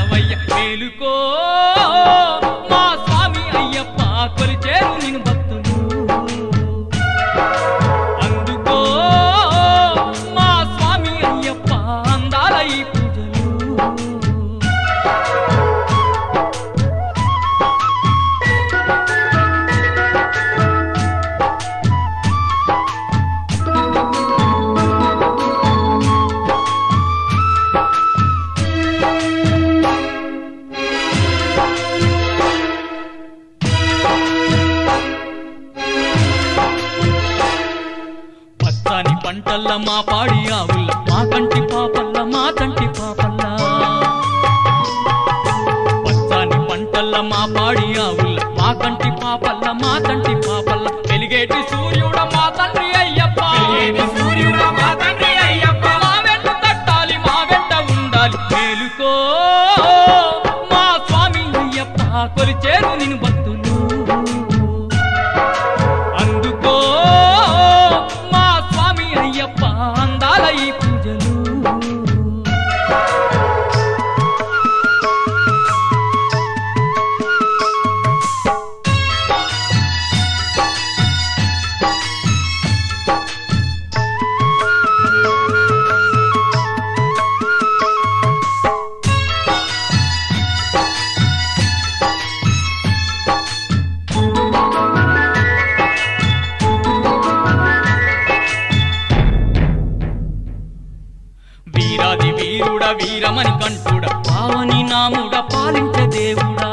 ఉండవయ్య మేలుకో మా స్వామి అయ్యప్ప కొలిచేరు నేను భక్తులు అందుకో మా స్వామి అయ్యప్ప అందాల ఈ పూజలు పచ్చని పంటల్ల మా పాడి ఆవుల మా కంటి పాపల్ల మా కంటి పాపల్ల పచ్చని పంటల్ల మా పాడి ఆవుల మా కంటి పాపల్ల మా కంటి పాపల్ల వెలిగేటి సూర్యుడ మా తండ్రి అయ్యప్ప వెలిగేటి సూర్యుడా మా తండ్రి అయ్యప్ప. మా వెంట తట్టాలి మా వెంట ఉండాలి మేలుకో మా స్వామి అయ్యప్ప కొలిచేరు నిన్ను భక్తులు అందుకో మా స్వామి అయ్యప్ప అందాల ఈ పూజలు వీరాది వీరుడ వీరమని కంటుడ పావని నాముడ పాలించే దేవుడా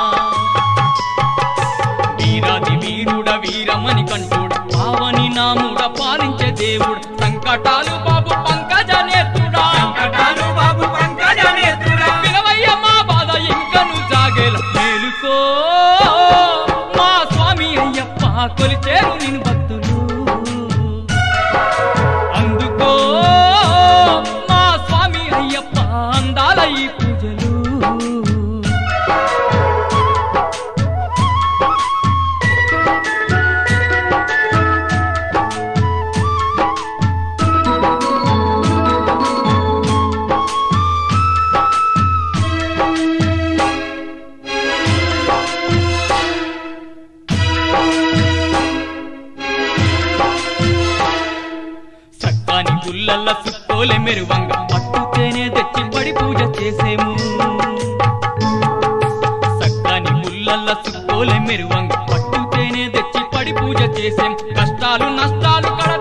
వీరాది వీరుడ వీరమని కంటుడ పావని నాముడ పాలించే దేవుడు సంకటాలు బాబు పంకజ నేత్రుడా వెంకటాలు బాబు పంకజ నేత్రుడా. పిలవయ్య మా బాధ ఇంకను జాగేల మేలుకో మా స్వామి అయ్యప్ప కొలిచేరు నిన్ను భక్తులు అందుకో మా స్వామి అయ్యప్ప అందాల ఈ పూజలు చక్కని గుల్లల్ల సుత్తోలే మెరువంగ పట్టుతేనే తెచ్చి పడి పూజ చేసేము చక్కని గుల్లల్ల సుత్తోలే మెరువంగ పట్టుతేనే తెచ్చి పడి పూజ చేసేం కష్టాలు నష్టాలు కడ